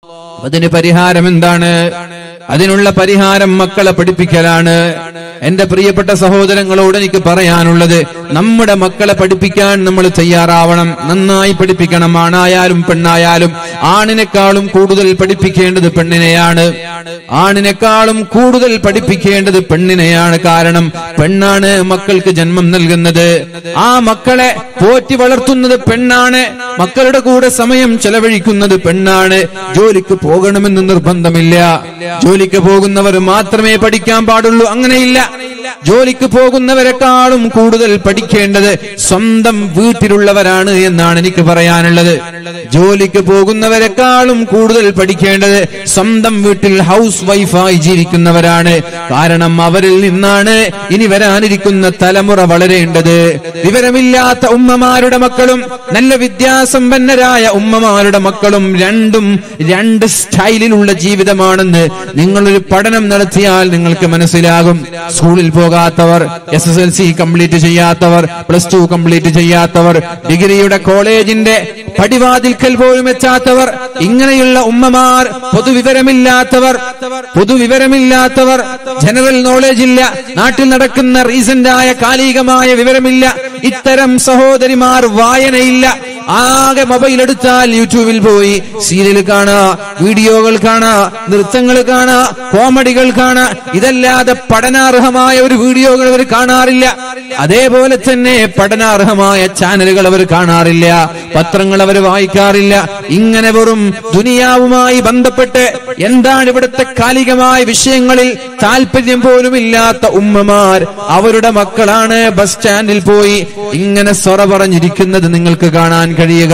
അതിന് പരിഹാരം എന്താണ് അതിനുള്ള പരിഹാരം മക്കളെ പഠിപ്പിക്കലാണ് എന്റെ പ്രിയപ്പെട്ട സഹോദരങ്ങളോട് എനിക്ക് പറയാനുള്ളത് നമ്മുടെ മക്കളെ പഠിപ്പിക്കാൻ നമ്മൾ തയ്യാറാവണം നന്നായി പഠിപ്പിക്കണം ആണായാലും പെണ്ണായാലും ആണിനെക്കാളും കൂടുതൽ പഠിപ്പിക്കേണ്ടത് പെണ്ണിനെയാണ് ആണിനെക്കാളും കൂടുതൽ പഠിപ്പിക്കേണ്ടത് പെണ്ണിനെയാണ് കാരണം പെണ്ണാണ് മക്കൾക്ക് ജന്മം നൽകുന്നത് ആ മക്കളെ പോറ്റി വളർത്തുന്നത് പെണ്ണാണ് മക്കളുടെ കൂടെ സമയം ചെലവഴിക്കുന്നത് പെണ്ണാണ് ജോലിക്ക് പോകണമെന്ന് നിർബന്ധമില്ല ജോലിക്ക് പോകുന്നവർ മാത്രമേ പഠിക്കാൻ പാടുള്ളൂ അങ്ങനെയില്ല ജോലിക്ക് പോകുന്നവരെക്കാളും കൂടുതൽ പഠിക്കേണ്ടത് സ്വന്തം വീട്ടിലുള്ളവരാണ് എന്നാണ് എനിക്ക് പറയാനുള്ളത് ജോലിക്ക് പോകുന്നവരെക്കാളും കൂടുതൽ പഠിക്കേണ്ടത് സ്വന്തം വീട്ടിൽ ഹൗസ് വൈഫായി ജീവിക്കുന്നവരാണ് കാരണം അവരിൽ നിന്നാണ് ഇനി വരാനിരിക്കുന്ന തലമുറ വളരേണ്ടത് വിവരമില്ലാത്ത ഉമ്മമാരുടെ മക്കളും നല്ല വിദ്യാസമ്പന്നരായ ഉമ്മമാരുടെ മക്കളും രണ്ടും രണ്ട് സ്റ്റൈലിലുള്ള ജീവിതമാണെന്ന് നിങ്ങളൊരു പഠനം നടത്തിയാൽ നിങ്ങൾക്ക് മനസ്സിലാകും സ്കൂളിൽ പോകാത്തവർ S S L C complete ചെയ്യാത്തവർ പ്ലസ് ടു കംപ്ലീറ്റ് ചെയ്യാത്തവർ ഡിഗ്രിയുടെ കോളേജിന്റെ പടിവാതിൽക്കൽ പോലും എത്താത്തവർ ഇങ്ങനെയുള്ള ഉമ്മമാർ പൊതുവിവരമില്ലാത്തവർ പൊതുവിവരമില്ലാത്തവർ ജനറൽ നോളേജ് ഇല്ല നാട്ടിൽ നടക്കുന്ന റീസെന്റ് ആയ കാലികമായ വിവരമില്ല ഇത്തരം സഹോദരിമാർ വായനയില്ല ആകെ മൊബൈൽ എടുത്താൽ യൂട്യൂബിൽ പോയി സീരിയൽ കാണാ വീഡിയോകൾ കാണാ നൃത്തങ്ങൾ കാണാ കോമഡികൾ കാണാ ഇതല്ലാതെ പഠനാർഹമായ ഒരു വീഡിയോകൾ അവർ കാണാറില്ല അതേപോലെ തന്നെ പഠനാർഹമായ ചാനലുകൾ അവർ കാണാറില്ല പത്രങ്ങൾ അവർ വായിക്കാറില്ല ഇങ്ങനെ വെറും ദുനിയാവുമായി ബന്ധപ്പെട്ട് എന്താണ് ഇവിടുത്തെ കാലികമായ വിഷയങ്ങളിൽ താല്പര്യം പോലും ഇല്ലാത്ത ഉമ്മമാർ അവരുടെ മക്കളാണ് ബസ് സ്റ്റാൻഡിൽ പോയി ഇങ്ങനെ സൊറ പറഞ്ഞിരിക്കുന്നത് നിങ്ങൾക്ക് കാണാൻ കഴിയുക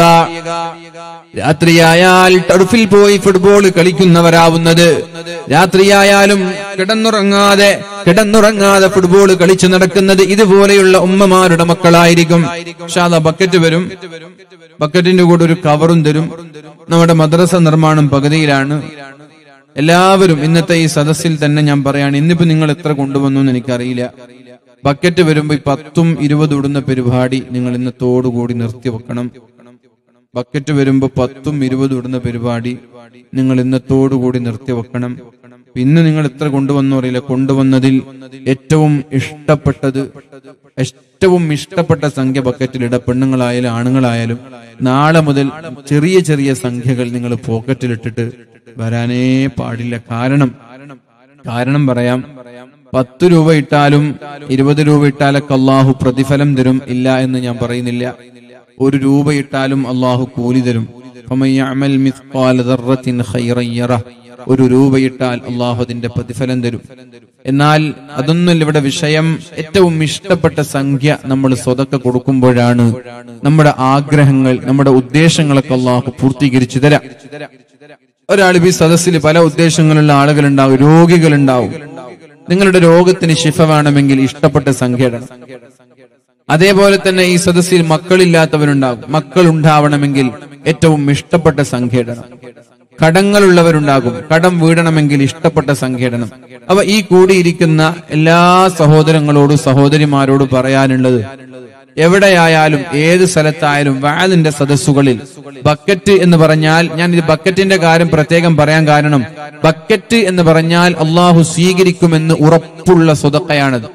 രാത്രിയായാൽ ടർഫിൽ പോയി ഫുട്ബോൾ കളിക്കുന്നവരാവുന്നത് രാത്രിയായാലും കിടന്നുറങ്ങാതെ കിടന്നുറങ്ങാതെ ഫുട്ബോൾ കളിച്ചു നടക്കുന്നത് ഇതുപോലെയുള്ള ഉമ്മമാരുടെ മക്കളായിരിക്കും ഷാദ ബക്കറ്റ് വരും ബക്കറ്റിന്റെ കൂടെ ഒരു കവറും തരും നമ്മുടെ മദ്രസ നിർമ്മാണം പകുതിയിലാണ് എല്ലാവരും ഇന്നത്തെ ഈ സദസ്സിൽ തന്നെ ഞാൻ പറയാണ് ഇന്നിപ്പോ നിങ്ങൾ എത്ര കൊണ്ടുവന്നു എന്ന് എനിക്കറിയില്ല ബക്കറ്റ് വരുമ്പോ ഈ പത്തും ഇരുപതും ഇടുന്ന പരിപാടി നിങ്ങൾ ഇന്നത്തോടുകൂടി നിർത്തിവെക്കണം ബക്കറ്റ് വരുമ്പോ പത്തും ഇരുപതും ഇടുന്ന പരിപാടി നിങ്ങൾ ഇന്നത്തോടുകൂടി നിർത്തിവെക്കണം പിന്നെ നിങ്ങൾ എത്ര കൊണ്ടുവന്നു അറിയില്ല കൊണ്ടുവന്നതിൽ ഏറ്റവും ഇഷ്ടപ്പെട്ടത് ഏറ്റവും ഇഷ്ടപ്പെട്ട സംഖ്യ ബക്കറ്റിൽ ഇട പെണ്ണുങ്ങളായാലും ആണുങ്ങളായാലും നാളെ മുതൽ ചെറിയ ചെറിയ സംഖ്യകൾ നിങ്ങൾ പോക്കറ്റിലിട്ടിട്ട് വരാനേ പാടില്ല കാരണം കാരണം പറയാം പത്ത് രൂപ ഇട്ടാലും ഇരുപത് രൂപ ഇട്ടാലൊക്കെ അള്ളാഹു പ്രതിഫലം തരും ഇല്ല എന്ന് ഞാൻ പറയുന്നില്ല ഒരു രൂപ ഇട്ടാലും അള്ളാഹു കൂലി തരും فمن يعمل مثقال ذرة خيرا يره. ഒരു രൂപ ഇട്ടാൽ അള്ളാഹു അതിന്റെ പ്രതിഫലം തരും എന്നാൽ അതൊന്നും ഇവിടെ വിഷയം ഏറ്റവും ഇഷ്ടപ്പെട്ട സംഖ്യ നമ്മൾ സ്വതക്ക കൊടുക്കുമ്പോഴാണ് നമ്മുടെ ആഗ്രഹങ്ങൾ നമ്മുടെ ഉദ്ദേശങ്ങളൊക്കെ അള്ളാഹു പൂർത്തീകരിച്ചു തരാം ഒരാൾ ഈ സദസ്സിൽ പല ഉദ്ദേശങ്ങളുള്ള ആളുകളുണ്ടാവും രോഗികളുണ്ടാവും നിങ്ങളുടെ രോഗത്തിന് ശിഫ വേണമെങ്കിൽ ഇഷ്ടപ്പെട്ട സംഖ്യ ഇടണം അതേപോലെ തന്നെ ഈ സദസ്സിൽ മക്കളില്ലാത്തവരുണ്ടാകും മക്കൾ ഉണ്ടാവണമെങ്കിൽ ഏറ്റവും ഇഷ്ടപ്പെട്ട സംഖ്യ ഇടണം കടങ്ങളുള്ളവരുണ്ടാകും കടം വീടണമെങ്കിൽ ഇഷ്ടപ്പെട്ട സംഖ്യ ഇടണം അവ ഈ കൂടിയിരിക്കുന്ന എല്ലാ സഹോദരങ്ങളോടും സഹോദരിമാരോടും പറയാനുള്ളത് എവിടെയായാലും ഏത് സ്ഥലത്തായാലും വാലിന്റെ സദസ്സുകളിൽ ബക്കറ്റ് എന്ന് പറഞ്ഞാൽ ഞാൻ ഇത് ബക്കറ്റിന്റെ കാര്യം പ്രത്യേകം പറയാൻ കാരണം ബക്കറ്റ് എന്ന് പറഞ്ഞാൽ അള്ളാഹു സ്വീകരിക്കുമെന്ന് ഉറപ്പുള്ള സ്വതക്കയാണത്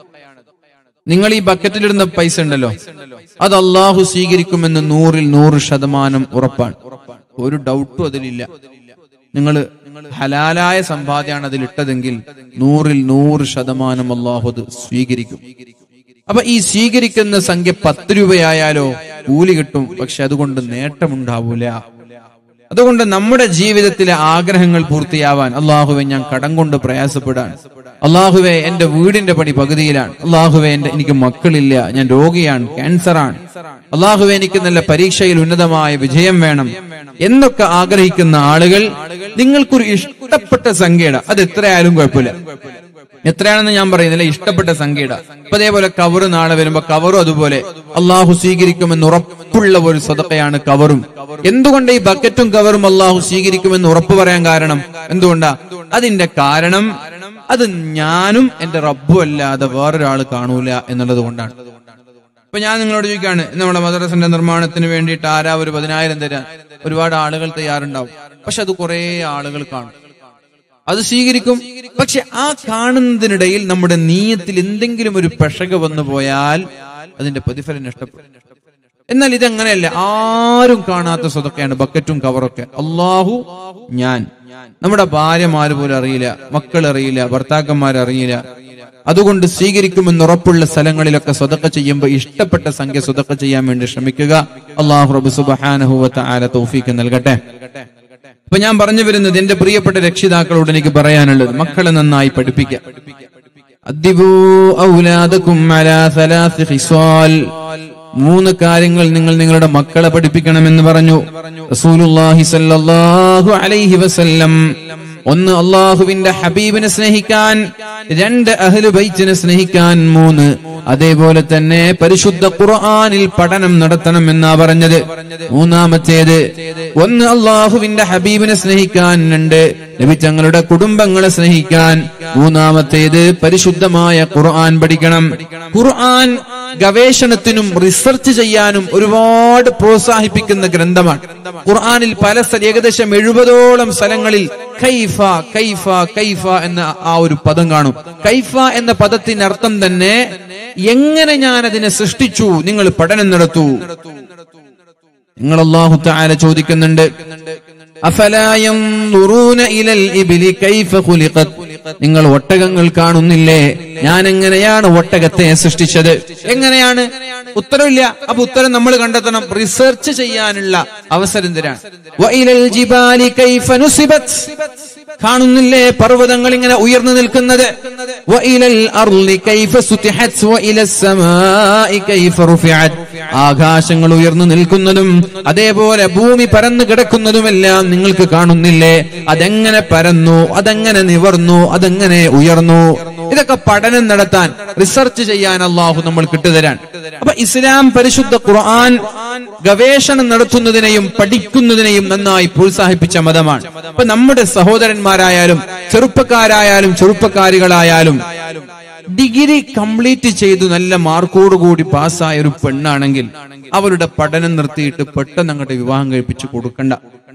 നിങ്ങൾ ഈ ബക്കറ്റിലിടുന്ന പൈസ ഉണ്ടല്ലോ അത് അള്ളാഹു സ്വീകരിക്കുമെന്ന് നൂറിൽ നൂറ് ശതമാനം ഉറപ്പാണ് ഒരു ഡൗട്ടും അതിലില്ല നിങ്ങൾ ഹലാലായ സമ്പാദ്യമാണ് അതിലിട്ടതെങ്കിൽ നൂറിൽ നൂറ് ശതമാനം അള്ളാഹു അത് സ്വീകരിക്കും അപ്പൊ ഈ സ്വീകരിക്കുന്ന സംഖ്യ പത്ത് രൂപയായാലോ കൂലി കിട്ടും പക്ഷെ അതുകൊണ്ട് നേട്ടമുണ്ടാവൂല അതുകൊണ്ട് നമ്മുടെ ജീവിതത്തിലെ ആഗ്രഹങ്ങൾ പൂർത്തിയാവാൻ അള്ളാഹുവെ ഞാൻ കടം കൊണ്ട് പ്രയാസപ്പെടാൻ അള്ളാഹുവെ എന്റെ വീടിന്റെ പണി പകുതിയിലാണ് അള്ളാഹുവെ എന്റെ എനിക്ക് മക്കളില്ല ഞാൻ രോഗിയാണ് ക്യാൻസറാണ് അള്ളാഹുവെ എനിക്ക് നല്ല പരീക്ഷയിൽ ഉന്നതമായ വിജയം വേണം എന്നൊക്കെ ആഗ്രഹിക്കുന്ന ആളുകൾ നിങ്ങൾക്കൊരു ഇഷ്ടപ്പെട്ട സംഖ്യയുടെ അത് എത്രയായാലും കുഴപ്പമില്ല എത്രയാണെന്ന് ഞാൻ പറയുന്നില്ല ഇഷ്ടപ്പെട്ട സംഖ്യയുടെ അപ്പൊ അതേപോലെ കവറ് നാളെ വരുമ്പോ കവറും അതുപോലെ അള്ളാഹു സ്വീകരിക്കുമെന്ന് ഉറപ്പുള്ള ഒരു സ്വതക്കയാണ് കവറും എന്തുകൊണ്ട് ഈ ബക്കറ്റും കവറും അള്ളാഹു സ്വീകരിക്കുമെന്ന് ഉറപ്പ് പറയാൻ കാരണം എന്തുകൊണ്ടാ അതിന്റെ കാരണം അത് ഞാനും എന്റെ റബ്ബും അല്ലാതെ വേറൊരാൾ കാണൂല എന്നുള്ളത് കൊണ്ടാണ് ഇപ്പൊ ഞാൻ നിങ്ങളോട് ചോദിക്കാണ് നമ്മുടെ മദ്രസന്റെ നിർമ്മാണത്തിന് വേണ്ടിയിട്ട് ആരാ ഒരു പതിനായിരം തരാൻ ഒരുപാട് ആളുകൾ തയ്യാറുണ്ടാവും പക്ഷെ അത് കുറെ ആളുകൾ കാണും അത് സ്വീകരിക്കും പക്ഷെ ആ കാണുന്നതിനിടയിൽ നമ്മുടെ നീയത്തിൽ എന്തെങ്കിലും ഒരു പെഷക വന്നു പോയാൽ അതിന്റെ പ്രതിഫലം നഷ്ടപ്പെടും എന്നാൽ ഇതങ്ങനെയല്ല ആരും കാണാത്ത സ്വതൊക്കെയാണ് ബക്കറ്റും കവറൊക്കെ അള്ളാഹു ഞാൻ നമ്മുടെ ഭാര്യമാര് പോലും അറിയില്ല മക്കൾ അറിയില്ല ഭർത്താക്കന്മാർ അറിയില്ല അതുകൊണ്ട് സ്വീകരിക്കുമെന്ന് ഉറപ്പുള്ള സ്ഥലങ്ങളിലൊക്കെ സ്വതക്ക ചെയ്യുമ്പോൾ ഇഷ്ടപ്പെട്ട സംഖ്യ സ്വതക്ക ചെയ്യാൻ വേണ്ടി ശ്രമിക്കുക അള്ളാഹു റബ് സുബാനഹുവത്ത ആല തൗഫീക്ക് നൽകട്ടെ അപ്പൊ ഞാൻ പറഞ്ഞു വരുന്നത് എന്റെ പ്രിയപ്പെട്ട രക്ഷിതാക്കളോട് എനിക്ക് പറയാനുള്ളത് മക്കളെ നന്നായി പഠിപ്പിക്കുക അദ്ദിബൂ ഔലാദകും അലാ സലാസി ഖിസ്വാൽ മൂന്ന് കാര്യങ്ങൾ നിങ്ങൾ നിങ്ങളുടെ മക്കളെ പഠിപ്പിക്കണമെന്ന് പറഞ്ഞു റസൂലുള്ളാഹി സ്വല്ലല്ലാഹു അലൈഹി വസല്ലം ഒന്ന് അള്ളാഹുവിന്റെ ഹബീബിനെ സ്നേഹിക്കാൻ രണ്ട് അഹ്ലു ബൈത്തിനെ സ്നേഹിക്കാൻ മൂന്ന് അതേപോലെ തന്നെ പരിശുദ്ധ ഖുർആനിൽ പഠനം നടത്തണം എന്നാ പറഞ്ഞത് മൂന്നാമത്തേത് ഒന്ന് അള്ളാഹുവിന്റെ ഹബീബിനെ സ്നേഹിക്കാൻ രണ്ട് നബി തങ്ങളുടെ കുടുംബങ്ങളെ സ്നേഹിക്കാൻ മൂന്നാമത്തേത് പരിശുദ്ധമായ ഖുർആൻ പഠിക്കണം ഖുർആൻ ഗവേഷണത്തിനും റിസർച്ച് ചെയ്യാനും ഒരുപാട് പ്രോത്സാഹിപ്പിക്കുന്ന ഗ്രന്ഥമാണ് ഖുർആനിൽ പല സ്ഥല ഏകദേശം എഴുപതോളം സ്ഥലങ്ങളിൽ കൈഫ കൈഫ കൈഫ എന്ന ആ ഒരു പദം കാണും കൈഫ എന്ന പദത്തിനർത്ഥം തന്നെ എങ്ങനെ ഞാൻ അതിനെ സൃഷ്ടിച്ചു നിങ്ങൾ പഠനം നടത്തൂ നിങ്ങൾ അള്ളാഹു താല ചോദിക്കുന്നുണ്ട് അഫലാ യൻദുറൂന ഇലൽ ഇബ്ലി കൈഫ ഖുലിഖത് നിങ്ങൾ ഒട്ടകങ്ങൾ കാണുന്നില്ലേ ഞാൻ എങ്ങനെയാണ് ഒട്ടകത്തെ സൃഷ്ടിച്ചത് എങ്ങനെയാണ് ഉത്തരവില്ല അപ്പൊ ഉത്തരം നമ്മൾ കണ്ടെത്തണം റിസർച്ച് ചെയ്യാനുള്ള അവസരം തരാണ് വഇലൽ ജിബാലി കൈഫ നുസിബത് കാണുന്നില്ലേ പർവ്വതങ്ങൾ ഇങ്ങനെ ഉയർന്നു നിൽക്കുന്നത് വഇലൽ അർളി കൈഫ സുതിഹത് വഇലസ് സമാഇ കൈഫ റുഫിഅത് ആകാശങ്ങൾ ഉയർന്നു നിൽക്കുന്നതും അതേപോലെ ഭൂമി പരന്നു കിടക്കുന്നതുമെല്ലാം നിങ്ങൾക്ക് കാണുന്നില്ലേ അതെങ്ങനെ പരന്നു അതെങ്ങനെ നിവർന്നു അതെങ്ങനെ ഉയർന്നു ഇതൊക്കെ പഠനം നടത്താൻ റിസർച്ച് ചെയ്യാൻ അള്ളാഹു നമ്മൾ കിട്ടുതരാൻ അപ്പൊ ഇസ്ലാം പരിശുദ്ധ ഖുർആൻ ഗവേഷണം നടത്തുന്നതിനെയും പഠിക്കുന്നതിനെയും നന്നായി പ്രോത്സാഹിപ്പിച്ച മതമാണ് അപ്പൊ നമ്മുടെ സഹോദരന്മാരായാലും ചെറുപ്പക്കാരായാലും ചെറുപ്പക്കാരികളായാലും ഡിഗ്രി കംപ്ലീറ്റ് ചെയ്തു നല്ല മാർക്കോടുകൂടി പാസ്സായ ഒരു പെണ്ണാണെങ്കിൽ അവളുടെ പഠനം നിർത്തിയിട്ട് പെട്ടെന്ന് അങ്ങോട്ട് വിവാഹം കഴിപ്പിച്ചു കൊടുക്കണ്ട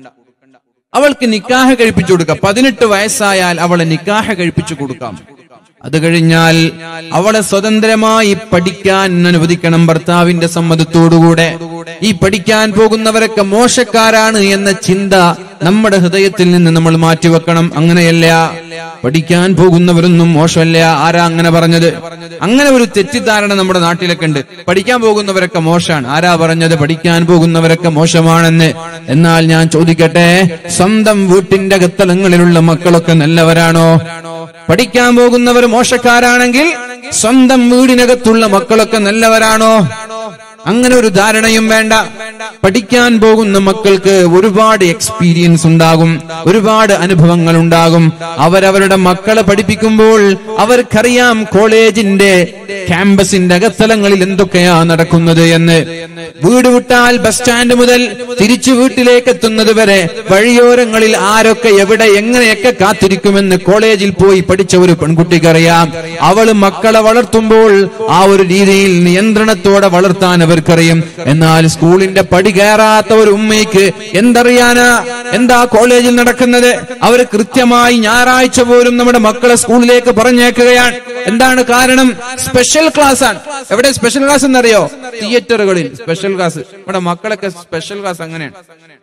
അവൾക്ക് നിക്കാഹ കഴിപ്പിച്ചു കൊടുക്കാം പതിനെട്ട് വയസ്സായാൽ അവളെ നിക്കാഹ കഴിപ്പിച്ചു കൊടുക്കാം അത് കഴിഞ്ഞാൽ അവളെ സ്വതന്ത്രമായി പഠിക്കാൻ അനുവദിക്കണം ഭർത്താവിന്റെ സമ്മതത്തോടുകൂടെ ഈ പഠിക്കാൻ പോകുന്നവരൊക്കെ മോശക്കാരാണ് എന്ന ചിന്ത നമ്മുടെ ഹൃദയത്തിൽ നിന്ന് നമ്മൾ മാറ്റിവെക്കണം അങ്ങനെയല്ല പഠിക്കാൻ പോകുന്നവരൊന്നും മോശമല്ല ആരാ അങ്ങനെ പറഞ്ഞത് അങ്ങനെ ഒരു തെറ്റിദ്ധാരണ നമ്മുടെ നാട്ടിലൊക്കെ ഉണ്ട് പഠിക്കാൻ പോകുന്നവരൊക്കെ മോശമാണ് ആരാ പറഞ്ഞത് പഠിക്കാൻ പോകുന്നവരൊക്കെ മോശമാണെന്ന് എന്നാൽ ഞാൻ ചോദിക്കട്ടെ സ്വന്തം വീട്ടിന്റെ അകത്തളങ്ങളിലുള്ള മക്കളൊക്കെ നല്ലവരാണോ പഠിക്കാൻ പോകുന്നവർ മോശക്കാരാണെങ്കിൽ സ്വന്തം വീടിനകത്തുള്ള മക്കളൊക്കെ നല്ലവരാണോ അങ്ങനെ ഒരു ധാരണയും വേണ്ട പഠിക്കാൻ പോകുന്ന മക്കൾക്ക് ഒരുപാട് എക്സ്പീരിയൻസ് ഉണ്ടാകും ഒരുപാട് അനുഭവങ്ങൾ ഉണ്ടാകും അവരവരുടെ മക്കളെ പഠിപ്പിക്കുമ്പോൾ അവർക്കറിയാം കോളേജിന്റെ ക്യാമ്പസിന്റെ അകത്തലങ്ങളിൽ എന്തൊക്കെയാ നടക്കുന്നത് എന്ന് വീട് വിട്ടാൽ ബസ് സ്റ്റാൻഡ് മുതൽ തിരിച്ചു വീട്ടിലേക്ക് എത്തുന്നത് വരെ വഴിയോരങ്ങളിൽ ആരൊക്കെ എവിടെ എങ്ങനെയൊക്കെ കാത്തിരിക്കുമെന്ന് കോളേജിൽ പോയി പഠിച്ച ഒരു പെൺകുട്ടിക്കറിയാം അവള് മക്കളെ വളർത്തുമ്പോൾ ആ ഒരു രീതിയിൽ നിയന്ത്രണത്തോടെ വളർത്താൻ അവർക്കറിയും എന്നാൽ സ്കൂളിന്റെ പടി കയറാത്ത ഒരു ഉമ്മയ്ക്ക് എന്തറിയാനാ എന്താ കോളേജിൽ നടക്കുന്നത് അവർ കൃത്യമായി ഞായറാഴ്ച പോലും നമ്മുടെ മക്കളെ സ്കൂളിലേക്ക് പറഞ്ഞേക്കുകയാണ് എന്താണ് കാരണം സ്പെഷ്യൽ ക്ലാസ് ആണ് എവിടെ സ്പെഷ്യൽ ക്ലാസ് എന്നറിയോ തിയേറ്ററുകളിൽ സ്പെഷ്യൽ ക്ലാസ് നമ്മുടെ മക്കളൊക്കെ സ്പെഷ്യൽ ക്ലാസ് അങ്ങനെയാണ്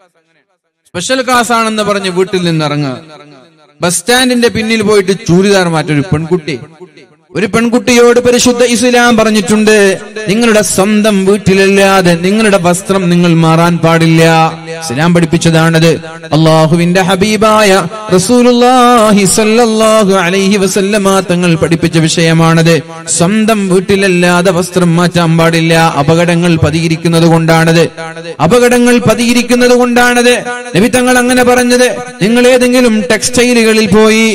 സ്പെഷ്യൽ ക്ലാസ് ആണെന്ന് പറഞ്ഞ് വീട്ടിൽ നിന്ന് ഇറങ്ങുക ബസ് സ്റ്റാൻഡിന്റെ പിന്നിൽ പോയിട്ട് ചൂരിദാർ മാറ്റൊരു പെൺകുട്ടി ഒരു പെൺകുട്ടിയോട് പരിശുദ്ധ ഇസ്ലാം പറഞ്ഞിട്ടുണ്ട് നിങ്ങളുടെ സ്വന്തം വീട്ടിലല്ലാതെ നിങ്ങളുടെ വസ്ത്രം നിങ്ങൾ മാറാൻ പാടില്ല ഇസ്ലാം പഠിപ്പിച്ചതാണത് അള്ളാഹുവിന്റെ ഹബീബായ റസൂലുള്ളാഹി സ്വല്ലല്ലാഹു അലൈഹി വസല്ലമ തങ്ങൾ പഠിപ്പിച്ച വിഷയമാണത് സ്വന്തം വീട്ടിലല്ലാതെ വസ്ത്രം മാറ്റാൻ പാടില്ല അപകടങ്ങൾ പതിയിരിക്കുന്നത് കൊണ്ടാണത് അപകടങ്ങൾ പതിയിരിക്കുന്നത് കൊണ്ടാണത് നബി തങ്ങൾ അങ്ങനെ പറഞ്ഞത് നിങ്ങൾ ഏതെങ്കിലും ടെക്സ്റ്റൈലുകളിൽ പോയി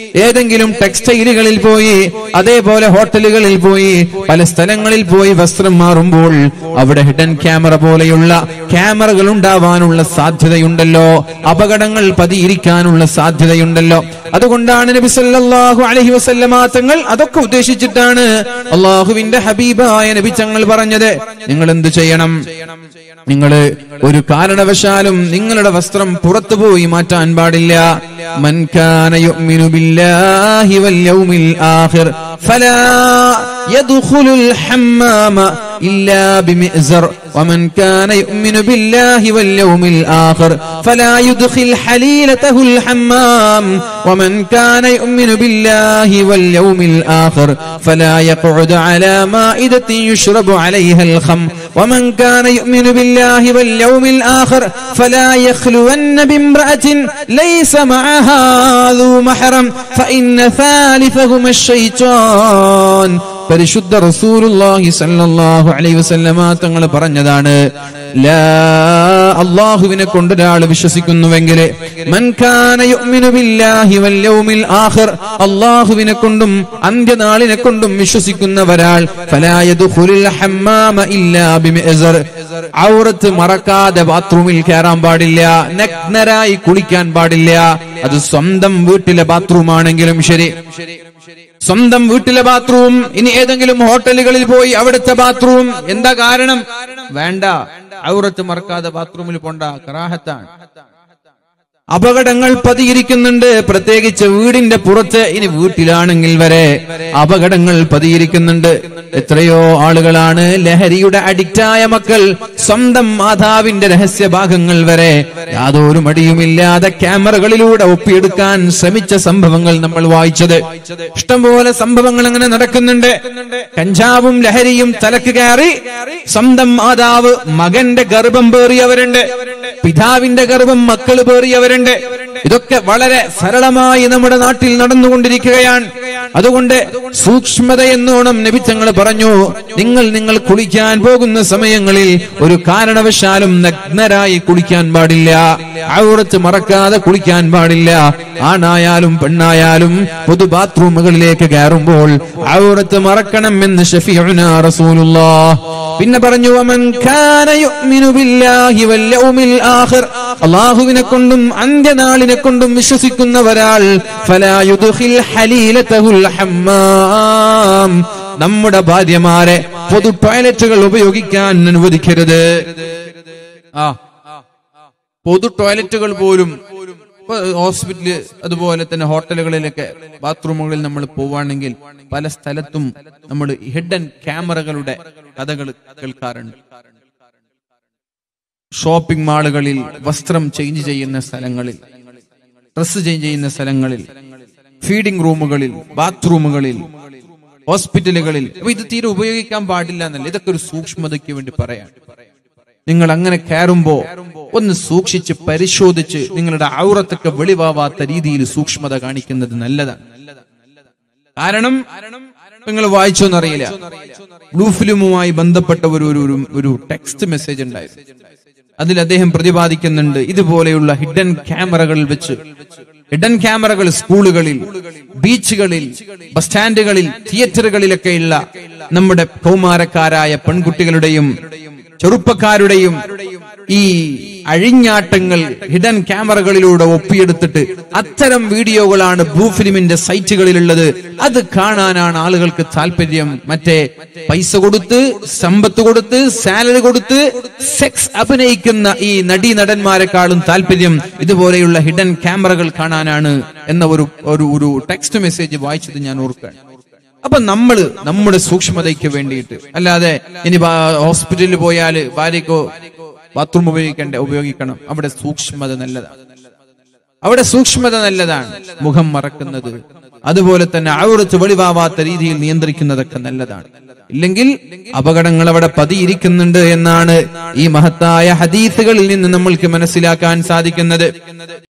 ഏതെങ്കിലും ടെക്സ്റ്റൈലുകളിൽ പോയി അതേപോലെ ഹോട്ടലുകളിൽ പോയി പല സ്ഥലങ്ങളിൽ പോയി വസ്ത്രം മാറുമ്പോൾ അവിടെ ഹിഡൻ ക്യാമറ പോലെയുള്ള ക്യാമറകൾ ഉണ്ടാവാനുള്ള സാധ്യതയുണ്ടല്ലോ അപകടങ്ങൾ പതിയിരിക്കാനുള്ള സാധ്യതയുണ്ടല്ലോ അതുകൊണ്ടാണ് നബി സല്ലല്ലാഹു അലൈഹി വസല്ലമ തങ്ങൾ അതൊക്കെ ഉദ്ദേശിച്ചിട്ടാണ് അള്ളാഹുവിന്റെ ഹബീബായ നബി തങ്ങൾ പറഞ്ഞത് നിങ്ങൾ എന്ത് ചെയ്യണം നിങ്ങൾ ഒരു കാരണവശാലും നിങ്ങളുടെ വസ്ത്രം പുറത്തുപോയി മാറ്റാൻ പാടില്ല മൻ കാന യുഅ്മിനു ബില്ലാഹി വൽ യൗമിൽ ആഖിർ ഫലാ യദ്ഖുലുൽ ഹമ്മാമ إلا بمئزر ومن كان يؤمن بالله واليوم الآخر فلا يدخل حليلته الحمام ومن كان يؤمن بالله واليوم الآخر فلا يقعد على مائدة يشرب عليها الخم ومن كان يؤمن بالله واليوم الآخر فلا يخلون بامرأة ليس معها ذو محرم فإن ثالثهما الشيطان പരിശുദ്ധ റസൂലുള്ളാഹി സല്ലല്ലാഹു അലൈഹി വസല്ലമ തങ്ങൾ പറഞ്ഞതാണ് ലാ അല്ലാഹുവിനെ കൊണ്ട് ഒരാൾ വിശ്വസിക്കുന്നുവെങ്കിൽ മൻ കാന യുഅ്മിനു ബില്ലാഹി വൽ യൗമിൽ ആഖിർ അല്ലാഹുവിനെ കൊണ്ടും അന്ത്യനാളിനെ കൊണ്ടും വിശ്വസിക്കുന്ന ഒരാൾ ഫലാ യദ്ഖുലുൽ ഹമ്മാമ ഇല്ലാ ബിമിഅ്സർ ഔറത്ത് മറക്കാതെ ബാത്റൂമിൽ കയറാൻ പാടില്ല നഗ്നരായി കുളിക്കാൻ പാടില്ല അത് സ്വന്തം വീട്ടിലെ ബാത്റൂം ആണെങ്കിലും ശരി സ്വന്തം വീട്ടിലെ ബാത്റൂം ഇനി ഏതെങ്കിലും ഹോട്ടലുകളിൽ പോയി അവിടുത്തെ ബാത്റൂം എന്താ കാരണം വേണ്ട ഔറത്ത് മറക്കാതെ ബാത്റൂമിൽ പോണ്ട കറാഹത്താണ് അപകടങ്ങൾ പതിയിരിക്കുന്നുണ്ട് പ്രത്യേകിച്ച് വീടിന്റെ പുറത്ത് ഇനി വീട്ടിലാണെങ്കിൽ വരെ അപകടങ്ങൾ പതിയിരിക്കുന്നുണ്ട് എത്രയോ ആളുകളാണ് ലഹരിയുടെ അഡിക്റ്റായ മക്കൾ സ്വന്തം മാതാവിന്റെ രഹസ്യ ഭാഗങ്ങൾ വരെ യാതൊരു മടിയുമില്ലാതെ ക്യാമറകളിലൂടെ ഒപ്പിയെടുക്കാൻ ശ്രമിച്ച സംഭവങ്ങൾ നമ്മൾ വായിച്ചത് ഇഷ്ടംപോലെ സംഭവങ്ങൾ അങ്ങനെ നടക്കുന്നുണ്ട് കഞ്ചാവും ലഹരിയും തലക്ക് കയറി സ്വന്തം മാതാവ് മകന്റെ ഗർഭം പേറിയവരുണ്ട് പിതാവിന്റെ ഗർഭം മക്കൾ പേറിയവരുണ്ട് ഇതൊക്കെ വളരെ സരളമായി നമ്മുടെ നാട്ടിൽ നടന്നുകൊണ്ടിരിക്കുകയാണ് അതുകൊണ്ട് സൂക്ഷ്മത എന്നോണം നബിച്ചങ്ങൾ പറഞ്ഞു നിങ്ങൾ നിങ്ങൾ കുളിക്കാൻ പോകുന്ന സമയങ്ങളിൽ ഒരു കാരണവശാലും നഗ്നരായി കുളിക്കാൻ പാടില്ല ഔറത്ത് മറക്കാതെ കുളിക്കാൻ പാടില്ല ആണായാലും പെണ്ണായാലും പൊതു ബാത്റൂമുകളിലേക്ക് കയറുമ്പോൾ ഔറത്ത് മറക്കണം എന്ന് ഷഫീഉന റസൂലുള്ളാഹ് പിന്നെ പറഞ്ഞു വമൻ കാന യുഅ്മിനു ബില്ലാഹി വൽ യൗമിൽ ആഖിർ അല്ലാഹുവിനെ കൊണ്ടും അന്ത്യനാളിനെ കൊണ്ടും വിശ്വസിക്കുന്ന ഒരാൾ ഫലാ യുദ്ഖിൽ ഹലീലതഹുൽ ഹമ്മാം നമ്മുടെ ഭാര്യമാരെ പൊതു ടോയ്ലറ്റുകൾ ഉപയോഗിക്കാൻ അനുവദിക്കരുത് ആ പൊതു ടോയ്ലറ്റുകൾ പോലും ഇപ്പൊ ഹോസ്പിറ്റല് അതുപോലെ തന്നെ ഹോട്ടലുകളിലൊക്കെ ബാത്റൂമുകളിൽ നമ്മൾ പോവാണെങ്കിൽ പല സ്ഥലത്തും നമ്മൾ ഹിഡൻ ക്യാമറകളുടെ കഥകൾ കേൾക്കാറുണ്ട് ഷോപ്പിംഗ് മാളുകളിൽ വസ്ത്രം ചേഞ്ച് ചെയ്യുന്ന സ്ഥലങ്ങളിൽ ഡ്രസ് ചേഞ്ച് ചെയ്യുന്ന സ്ഥലങ്ങളിൽ ഫീഡിംഗ് റൂമുകളിൽ ബാത്റൂമുകളിൽ ഹോസ്പിറ്റലുകളിൽ അപ്പൊ ഇത് തീരെ ഉപയോഗിക്കാൻ പാടില്ല എന്നല്ല ഇതൊക്കെ ഒരു സൂക്ഷ്മതയ്ക്ക് വേണ്ടി പറയാം നിങ്ങൾ അങ്ങനെ കയറുമ്പോ ഒന്ന് സൂക്ഷിച്ച് പരിശോധിച്ച് നിങ്ങളുടെ ഔറത്തൊക്കെ വെളിവാവാത്ത രീതിയിൽ സൂക്ഷ്മത കാണിക്കുന്നത് നല്ലതാണ് കാരണം നിങ്ങൾ വായിച്ചോന്നറിയില്ല ബ്ലൂ ഫിലിമുമായി ബന്ധപ്പെട്ട ഒരു ഒരു ഒരു- ഒരു ടെക്സ്റ്റ് മെസ്സേജ് ഉണ്ടായിരുന്നു അതിൽ അദ്ദേഹം പ്രതിപാദിക്കുന്നുണ്ട് ഇതുപോലെയുള്ള ഹിഡൻ ക്യാമറകൾ വെച്ച് ഹിഡൻ ക്യാമറകൾ സ്കൂളുകളിൽ ബീച്ചുകളിൽ ബസ് സ്റ്റാൻഡുകളിൽ തിയേറ്ററുകളിലൊക്കെയുള്ള നമ്മുടെ കൗമാരക്കാരായ പെൺകുട്ടികളുടെയും ചെറുപ്പക്കാരുടെയും ഈ അഴിഞ്ഞാട്ടങ്ങൾ ഹിഡൻ ക്യാമറകളിലൂടെ ഒപ്പിയെടുത്തിട്ട് അത്തരം വീഡിയോകളാണ് ബ്ലൂ ഫിലിമിന്റെ സൈറ്റുകളിലുള്ളത് അത് കാണാനാണ് ആളുകൾക്ക് താല്പര്യം മറ്റേ പൈസ കൊടുത്ത് സമ്പത്ത് കൊടുത്ത് സാലറി കൊടുത്ത് സെക്സ് അഭിനയിക്കുന്ന ഈ നടീ നടന്മാരെക്കാളും താല്പര്യം ഇതുപോലെയുള്ള ഹിഡൻ ക്യാമറകൾ കാണാനാണ് എന്ന ഒരു ഒരു ഒരു ടെക്സ്റ്റ് മെസ്സേജ് വായിച്ചത് ഞാൻ ഓർക്കുകയാണ് അപ്പൊ നമ്മള് നമ്മുടെ സൂക്ഷ്മതയ്ക്ക് വേണ്ടിയിട്ട് അല്ലാതെ ഇനി ബാ- ഹോസ്പിറ്റലിൽ പോയാല് ഭാര്യക്കോ ബാത്റൂം ഉപയോഗിക്കണ്ടേ ഉപയോഗിക്കണം അവിടെ സൂക്ഷ്മത നല്ലതാണ് അവിടെ സൂക്ഷ്മത നല്ലതാണ് മുഖം മറക്കുന്നത് അതുപോലെ തന്നെ ഔറത്ത് വെളിവാവാത്ത രീതിയിൽ നിയന്ത്രിക്കുന്നതൊക്കെ നല്ലതാണ് ഇല്ലെങ്കിൽ അപകടങ്ങൾ അവിടെ പതിയിരിക്കുന്നുണ്ട് എന്നാണ് ഈ മഹത്തായ ഹദീസുകളിൽ നിന്ന് നമ്മൾക്ക് മനസ്സിലാക്കാൻ സാധിക്കുന്നത്